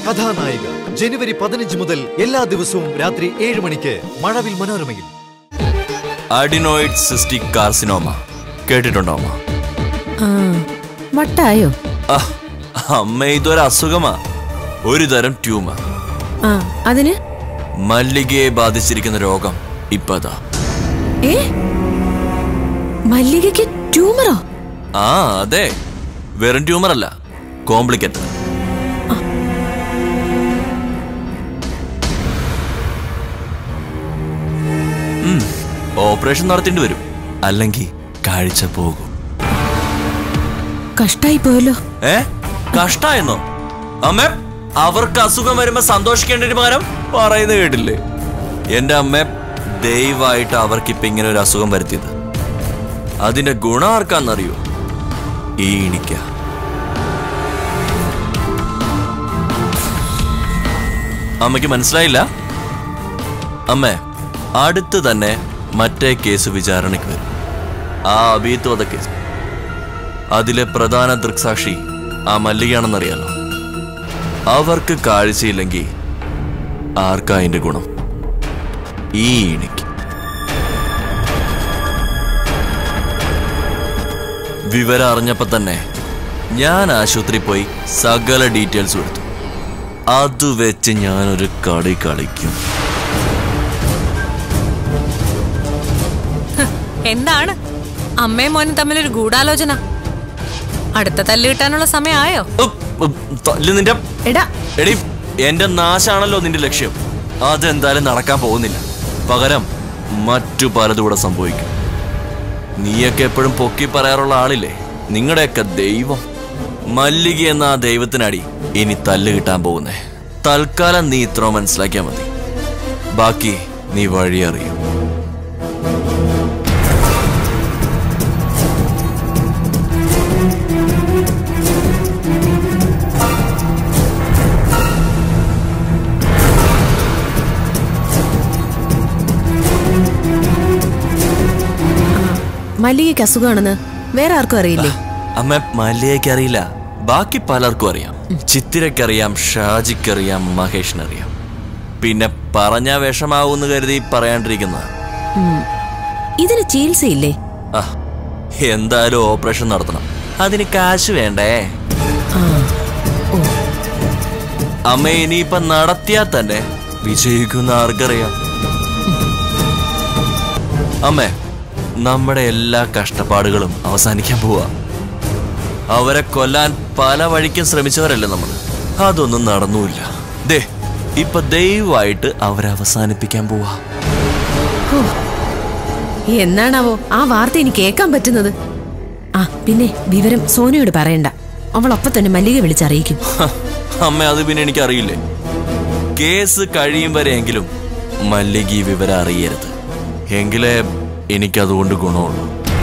കഥാനായിക ജനുവരി പതിനഞ്ച് മുതൽ എല്ലാ ദിവസവും രാത്രി ഏഴ് മണിക്ക് മഴവിൽ മനോരമയിൽ അഡിനോയിഡ് സിസ്റ്റിക് കാർസിനോമ കേട്ടിട്ടുണ്ടോ അമ്മ ആ വട്ടായോ ആ, അമ്മ ഇതൊരു അസുഖമാ ഒരു തരം ട്യൂമർ ആ അതിന് മല്ലികയെ ബാധിച്ചിരിക്കുന്ന രോഗം ഇപ്പതാ ഏ മല്ലികയ്ക്ക് ട്യൂമറോ ആ അതെ വെറും ട്യൂമർ അല്ല കോംപ്ലിക്കേറ്റഡ് ഓപ്പറേഷൻ നടത്തേണ്ടി വരും അല്ലെങ്കിൽ കാഴ്ച പോകും കഷ്ടായി പോയല്ലോ ഏ കഷ്ടായെന്നോ അമ്മ അവർക്ക് അസുഖം വരുമ്പോ സന്തോഷിക്കേണ്ടതിന് പകരം പറയുന്നത് കേട്ടില്ലേ എന്റെ അമ്മ ദയവായിട്ട് അവർക്ക് ഇപ്പൊ ഇങ്ങനെ ഒരു അസുഖം വരുത്തിയത് അതിന്റെ ഗുണം ആർക്കാന്നറിയോ ഈ ഇണിക്ക അമ്മയ്ക്ക് മനസ്സിലായില്ല അമ്മേ അടുത്ത് തന്നെ മറ്റേ കേസ് വിചാരണയ്ക്ക് വരും ആ അഭീത്ത് വധ കേസ് അതിലെ പ്രധാന ദൃക്സാക്ഷി ആ മല്ലികയാണെന്നറിയാലോ അവർക്ക് കാഴ്ചയില്ലെങ്കിൽ ആർക്കാ അതിന്റെ ഗുണം ഈ ഇണിക്ക് വിവരം അറിഞ്ഞപ്പോ തന്നെ ഞാൻ ആശുപത്രി പോയി സകല ഡീറ്റെയിൽസ് എടുത്തു അത് വെച്ച് ഞാനൊരു കളി കളിക്കും എന്താണ് അമ്മയും മോനും തമ്മിലൊരു ഗൂഢാലോചന അടുത്ത തല്ല് കിട്ടാനുള്ള സമയമായോ ഉപ്പ്, ഉപ്പ്, തല്ല് നിന്റെ എടാ എടി എന്റെ നാശാണല്ലോ നിന്റെ ലക്ഷ്യം അതെന്തായാലും നടക്കാൻ പോകുന്നില്ല പകരം മറ്റു പലതും ഇവിടെ സംഭവിക്കും നീയൊക്കെ എപ്പോഴും പൊക്കി പറയാറുള്ള ആളില്ലേ നിങ്ങളുടെയൊക്കെ ദൈവം മല്ലിക എന്ന ആ ദൈവത്തിനടി ഇനി തല്ല് കിട്ടാൻ പോകുന്നേ തൽക്കാലം നീ ഇത്ര മനസ്സിലാക്കിയാ മതി ബാക്കി നീ വഴി അറിയും മല്ലികയ്ക്ക് അസുഖമാണെന്ന് വേറെ ആർക്കും അറിയില്ലേ അമ്മ മല്ലികയ്ക്ക് അറിയില്ല ബാക്കി പലർക്കും അറിയാം ചിത്തിരക്കറിയാം ഷാജിക്കറിയാം മഹേഷിനറിയാം പിന്നെ പറഞ്ഞ വിഷമാവൂന്ന് കരുതി പറയാണ്ടിരിക്കുന്ന ഉം. ഇതിന് ചികിത്സയില്ലേ ആ എന്തായാലും ഓപ്പറേഷൻ നടത്തണം അതിന് കാശ് വേണ്ടേ ആ ഓ അമ്മ ഇനിയിപ്പം നടത്തിയാൽ തന്നെ വിജയിക്കുന്ന ആർക്കറിയാം അമ്മേ നമ്മുടെ എല്ലാ കഷ്ടപ്പാടുകളും അവസാനിക്കാൻ പോവാ അവരെ കൊല്ലാൻ പല വഴിക്കും ശ്രമിച്ചവരല്ലേ നമ്മൾ അതൊന്നും നടന്നുമില്ല ദേ ഇപ്പൊ ദയവായിട്ട് അവരെ അവസാനിപ്പിക്കാൻ പോവാ ഹോ. എന്നാണാവോ ആ വാർത്ത എനിക്ക് കേൾക്കാൻ പറ്റുന്നത് ആ പിന്നെ വിവരം സോനയോട് പറയണ്ട അവൾ അപ്പൊ തന്നെ മല്ലിക വിളിച്ചറിയിക്കും ഹ, അമ്മ അത് പിന്നെ എനിക്കറിയില്ലേ കേസ് കഴിയും വരെയെങ്കിലും മല്ലിക ഈ വിവരം അറിയരുത് എങ്കിലേ എനിക്കതുകൊണ്ട് ഗുണമുള്ളൂ